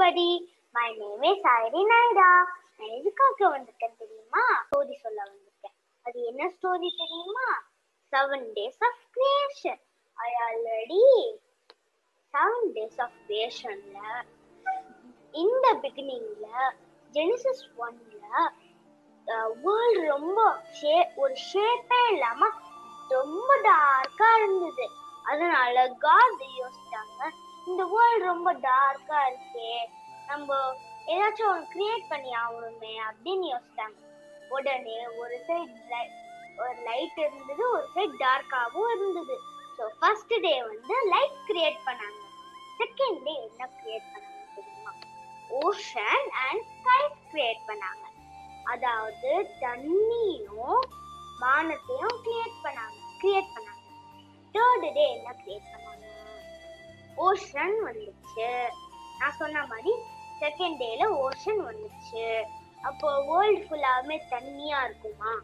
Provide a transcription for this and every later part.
everybody. My name is Irene Naida. நான் எதுக்காக வந்திருக்கேன் தெரியுமா ஸ்டோரி சொல்ல வந்திருக்கேன் அது என்ன ஸ்டோரி தெரியுமா seven days of creation I already seven days of கிரியேஷன்ல இந்த பிகினிங்ல ஜெனிசிஸ் ஒன்ல வேர்ல்டு ரொம்ப ஷே ஒரு ஷேப்பே இல்லாம ரொம்ப டார்க்கா இருந்தது அதனால காட் யோசிச்சாங்க இந்த வேர்ல்டு ரொம்ப டார்க்கா இருக்கே நம்ம ஏதாச்சும் ஒன்று கிரியேட் பண்ணி ஆகணுமே அப்படின்னு யோசிச்சாங்க உடனே ஒரு சைடு ஒரு லைட் இருந்தது ஒரு சைடு டார்க்காகவும் இருந்தது ஸோ ஃபர்ஸ்ட் டே வந்து லைட் கிரியேட் பண்ணாங்க செகண்ட் டே என்ன கிரியேட் பண்ணாங்க தெரியுமா ஓஷன் அண்ட் ஸ்கை கிரியேட் பண்ணாங்க அதாவது தண்ணியும் வானத்தையும் கிரியேட் பண்ணாங்க கிரியேட் பண்ணாங்க தேர்ட் டே என்ன கிரியேட் பண்ணாங்க ஓஷன் வந்துச்சு நான் சொன்ன மாதிரி செகண்ட் டேல ஓஷன் வந்துச்சு அப்போ வேர்ல்டு ஃபுல்லாமே தண்ணியா இருக்குமா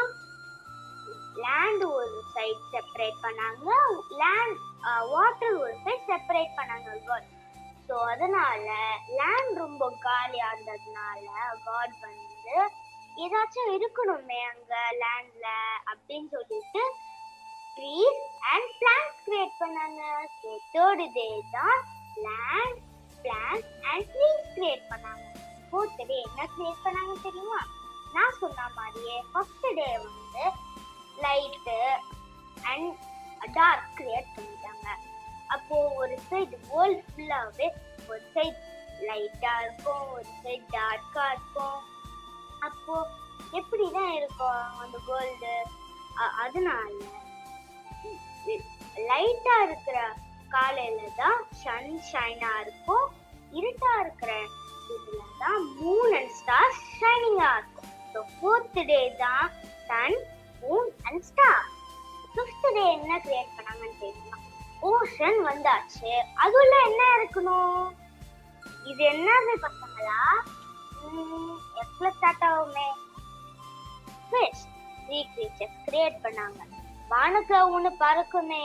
லேண்ட் ஒரு சைட் செப்பரேட் பண்ணாங்க லேண்ட் வாட்டர் ஒரு சைட் செப்பரேட் பண்ணாங்க வேர்ல்ட் ஸோ அதனால லேண்ட் ரொம்ப காலியா இருந்ததுனால காட் வந்து ஏதாச்சும் இருக்கணுமே அங்க லேண்ட்ல அப்படின்னு சொல்லிட்டு ட்ரீஸ் அண்ட் பிளான்ஸ் கிரியேட் பண்ணாங்க ஸோ தேர்ட் டே தான் land plants and trees create பண்ணாங்க ஃபோர்த் டே என்ன கிரியேட் பண்ணாங்க தெரியுமா நான் சொன்ன மாதிரியே ஃபர்ஸ்ட் டே வந்து லைட்டு அண்ட் டார்க் கிரியேட் பண்ணிட்டாங்க அப்போ ஒரு சைடு வேர்ல்ட் ஃபுல்லாகவே ஒரு சைடு லைட்டா இருக்கும் ஒரு சைடு டார்க்கா இருக்கும் அப்போ எப்படி தான் இருக்கும் அந்த வேர்ல்டு அதனால லைட்டா இருக்கிற காலையில தான் சன் ஷைனா இருக்கும் இருட்டா இருக்கிற இதுல தான் மூன் அண்ட் ஸ்டார் ஷைனிங்கா இருக்கும் ஸோ ஃபோர்த் டே தான் sun moon and star fifth day என்ன கிரியேட் பண்ணாங்கன்னு தெரியுமா ஓஷன் வந்தாச்சு அதுல என்ன இருக்கணும் இது என்னது பசங்களா எக்ஸ்ல ஸ்டார்ட் ஆகுமே ஃபிஷ் த்ரீ கிரீச்சர்ஸ் கிரியேட் பண்ணாங்க வானத்துல ஒண்ணு பறக்குமே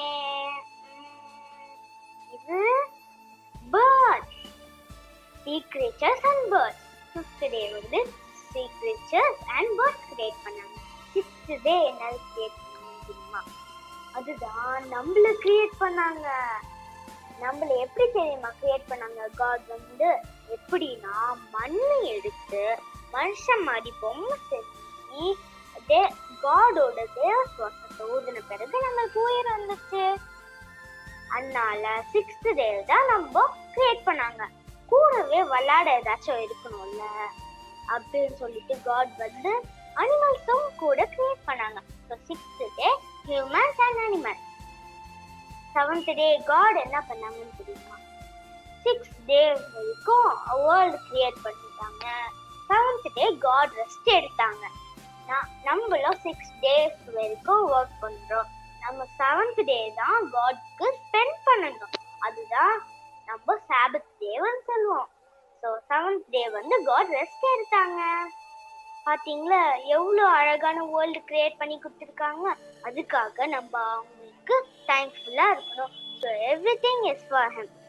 இது bird sea creatures and birds fifth day வந்து sea creatures and birds create பண்ணாங்க சிக்ஸ்த் டே என்ன கிரியேட் பண்ணாங்க தெரியுமா அதுதான் நம்மள கிரியேட் பண்ணாங்க நம்மள எப்படி தெரியுமா கிரியேட் பண்ணாங்க காட் வந்து எப்படின்னா மண்ணை எடுத்து மனுஷன் மாதிரி பொம்மை செஞ்சு அதே காடோட தேவ சுவாசத்தை ஊதின பிறகு நம்மளுக்கு உயிர் வந்துச்சு அதனால சிக்ஸ்த் டே தான் நம்ம கிரியேட் பண்ணாங்க கூடவே விளையாட ஏதாச்சும் இருக்கணும்ல அப்படின்னு சொல்லிட்டு காட் வந்து அனிமல்ஸும் கூட கிரியேட் பண்ணாங்க so sixth day humans and animals seventh day God என்ன பண்ணாங்கன்னு தெரியுமா சிக்ஸ் டே வரைக்கும் வேர்ல்டு கிரியேட் பண்ணிட்டாங்க செவன்த் டே காட் ரெஸ்ட் எடுத்தாங்க நம்மளும் சிக்ஸ் டேஸ் வரைக்கும் ஒர்க் பண்றோம் நம்ம செவன்த் டே தான் காட்க்கு ஸ்பெண்ட் பண்ணணும் அதுதான் நம்ம சாபத் டேன்னு சொல்லுவோம் ஸோ செவன்த் டே வந்து காட் ரெஸ்ட் எடுத்தாங்க பாத்தீங்களா எவ்வளோ அழகான வேர்ல்டு கிரியேட் பண்ணி கொடுத்துருக்காங்க அதுக்காக நம்ம அவங்களுக்கு தேங்க்ஃபுல்லாக இருக்கணும் so everything is for hem